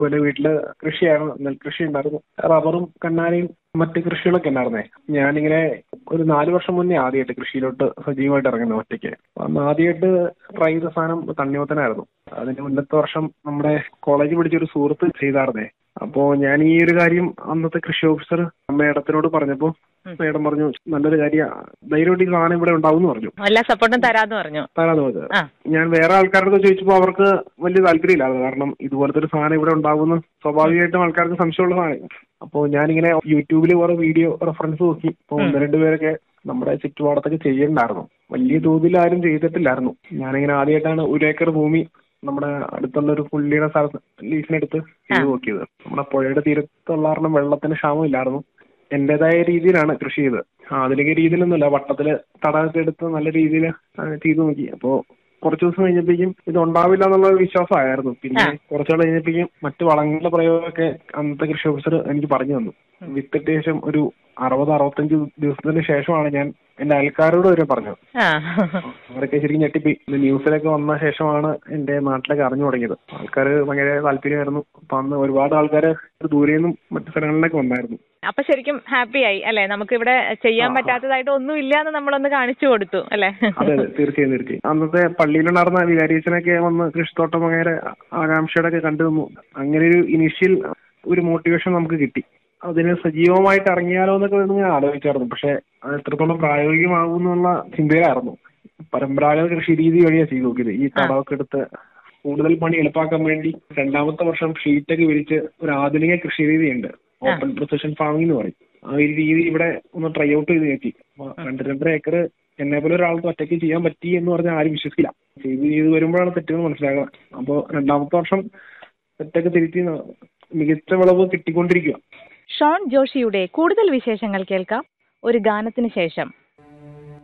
അതുപോലെ വീട്ടില് കൃഷിയായിരുന്നു നെൽകൃഷി ഉണ്ടായിരുന്നു റബ്ബറും കണ്ണാനയും മറ്റ് കൃഷികളൊക്കെ ഉണ്ടായിരുന്നേ ഞാനിങ്ങനെ ഒരു നാല് വർഷം മുന്നേ ആദ്യമായിട്ട് കൃഷിയിലോട്ട് സജീവമായിട്ട് ഇറങ്ങുന്നത് ഒറ്റയ്ക്ക് അന്ന് ആദ്യമായിട്ട് ട്രൈ ചെയ്ത സാധനം തണ്ണിമത്തനായിരുന്നു അതിന് മുന്നത്തെ വർഷം നമ്മുടെ കോളേജിൽ പഠിച്ചൊരു സുഹൃത്ത് ചെയ്തായിരുന്നേ അപ്പോ ഞാൻ ഈ ഒരു കാര്യം അന്നത്തെ കൃഷി ഓഫീസർ മേഡത്തിനോട് പറഞ്ഞപ്പോ മേഡം പറഞ്ഞു നല്ലൊരു കാര്യം ധൈര്യമായിട്ട് ഈ സാധനം ഇവിടെ ഉണ്ടാവും എന്ന് പറഞ്ഞു എല്ലാ സപ്പോർട്ടും തരാന്ന് പറഞ്ഞു തരാന്ന് പറഞ്ഞത് ആ ഞാൻ വേറെ ആൾക്കാരോട് ചോദിച്ചപ്പോൾ അവർക്ക് വലിയ താല്പര്യമില്ലായിരുന്നു കാരണം ഇതുപോലത്തെ ഒരു സാധനം ഇവിടെ ഉണ്ടാവുമെന്ന് സ്വാഭാവികമായിട്ടും ആൾക്കാർക്ക് സംശയമുള്ള സാധനം അപ്പോൾ ഞാനിങ്ങനെ യൂട്യൂബിൽ കുറെ വീഡിയോ റെഫറൻസ് നോക്കി അപ്പോൾ ഒന്ന് രണ്ട് പേരൊക്കെ നമ്മുടെ ചുറ്റുപാടത്തൊക്കെ ചെയ്യണ്ടായിരുന്നു വലിയ തോതിൽ ആരും ചെയ്തിട്ടില്ലായിരുന്നു ഞാനിങ്ങനെ ആദ്യമായിട്ടാണ് ഒരു ഏക്കർ ഭൂമി നമ്മുടെ അടുത്തുള്ള ഒരു പുള്ളിയുടെ സ്ഥലത്ത് ലീസിനെടുത്ത് ചെയ്ത് നോക്കിയത് നമ്മുടെ പുഴയുടെ തീരത്തുള്ള കാരണം വെള്ളത്തിന് ക്ഷാമമില്ലായിരുന്നു എന്റേതായ രീതിയിലാണ് കൃഷി ചെയ്തത് ആധുനിക രീതിയിലൊന്നുമില്ല വട്ടത്തില് തടമൊക്കെ എടുത്ത് നല്ല രീതിയിൽ ചെയ്തു നോക്കി അപ്പോ കുറച്ച് ദിവസം കഴിഞ്ഞപ്പോഴേക്കും ഇത് ഉണ്ടാവില്ല എന്നുള്ള ഒരു വിശ്വാസമായിരുന്നു പിന്നെ കുറച്ചുകൾ കഴിഞ്ഞപ്പോഴേക്കും മറ്റു വളങ്ങളുടെ പ്രയോഗമൊക്കെ അന്നത്തെ കൃഷി ഓഫീസർ എനിക്ക് പറഞ്ഞു തന്നു വിത്തിട്ട് ശേഷം ഒരു അറുപത് അറുപത്തഞ്ച് ദിവസത്തിന് ശേഷമാണ് ഞാൻ എന്റെ അയൽക്കാരോട് വരെ പറഞ്ഞത് ആ അവരൊക്കെ ശരിക്കും ഞെട്ടിപ്പോയി ഇത് ന്യൂസിലൊക്കെ വന്ന ശേഷമാണ് എന്റെ നാട്ടിലൊക്കെ അറിഞ്ഞു തുടങ്ങിയത് ആൾക്കാർ ഭയങ്കര താല്പര്യമായിരുന്നു അപ്പൊ അന്ന് ഒരുപാട് ആൾക്കാർ ദൂരെ നിന്നും മറ്റു സ്ഥലങ്ങളിലൊക്കെ വന്നായിരുന്നു അപ്പൊ ശരിക്കും ഹാപ്പി ആയി അല്ലെ നമുക്ക് ഇവിടെ ചെയ്യാൻ പറ്റാത്തതായിട്ട് ഒന്നും ഇല്ല എന്ന് നമ്മളൊന്ന് കാണിച്ചു കൊടുത്തു അല്ലെ അതെ അതെ തീർച്ചയായും തീർച്ചയായും അന്നത്തെ പള്ളിയിലുണ്ടായിരുന്ന വികാരീച്ചനൊക്കെ വന്ന് കൃഷിത്തോട്ടം അങ്ങനെ ആകാംക്ഷയുടെ ഒക്കെ കണ്ടു നിന്നു അങ്ങനെ ഒരു ഇനീഷ്യൽ ഒരു മോട്ടിവേഷൻ നമുക്ക് കിട്ടി അതിന് സജീവമായിട്ട് ഇറങ്ങിയാലോ എന്നൊക്കെ ഒന്ന് ഞാൻ ആലോചിച്ചായിരുന്നു പക്ഷെ അത് എത്രത്തോളം പ്രായോഗികമാകും എന്നുള്ള ചിന്തയിലായിരുന്നു പരമ്പരാഗത കൃഷി രീതി വഴിയാണ് ചെയ്തു നോക്കിയത് ഈ തടമൊക്കെ എടുത്ത് കൂടുതൽ പണി എളുപ്പാക്കാൻ വേണ്ടി രണ്ടാമത്തെ വർഷം ഷീറ്റൊക്കെ വിരിച്ച് ഒരു ആധുനിക കൃഷി രീതിയുണ്ട് ഓപ്പൺ പ്രൊസഷൻ ഫാമിംഗ് എന്ന് പറയും ആ ഒരു രീതി ഇവിടെ ഒന്ന് ട്രൈ ഔട്ട് ചെയ്ത് നോക്കി അപ്പൊ രണ്ട് രണ്ടര ഏക്കർ എന്നെ പോലെ ഒരാൾക്ക് ഒറ്റയ്ക്ക് ചെയ്യാൻ പറ്റി എന്ന് പറഞ്ഞാൽ ആരും വിശ്വസിക്കില്ല ചെയ്ത് ചെയ്ത് വരുമ്പോഴാണ് തെറ്റുകൾ മനസ്സിലാകുന്നത് അപ്പോൾ രണ്ടാമത്തെ വർഷം തെറ്റൊക്കെ തിരുത്തി ന- മികച്ച വിളവ് കിട്ടിക്കൊണ്ടിരിക്കുക ഷോൺ ജോഷിയുടെ കൂടുതൽ വിശേഷങ്ങൾ കേൾക്കാം ഒരു ഗാനത്തിന് ശേഷം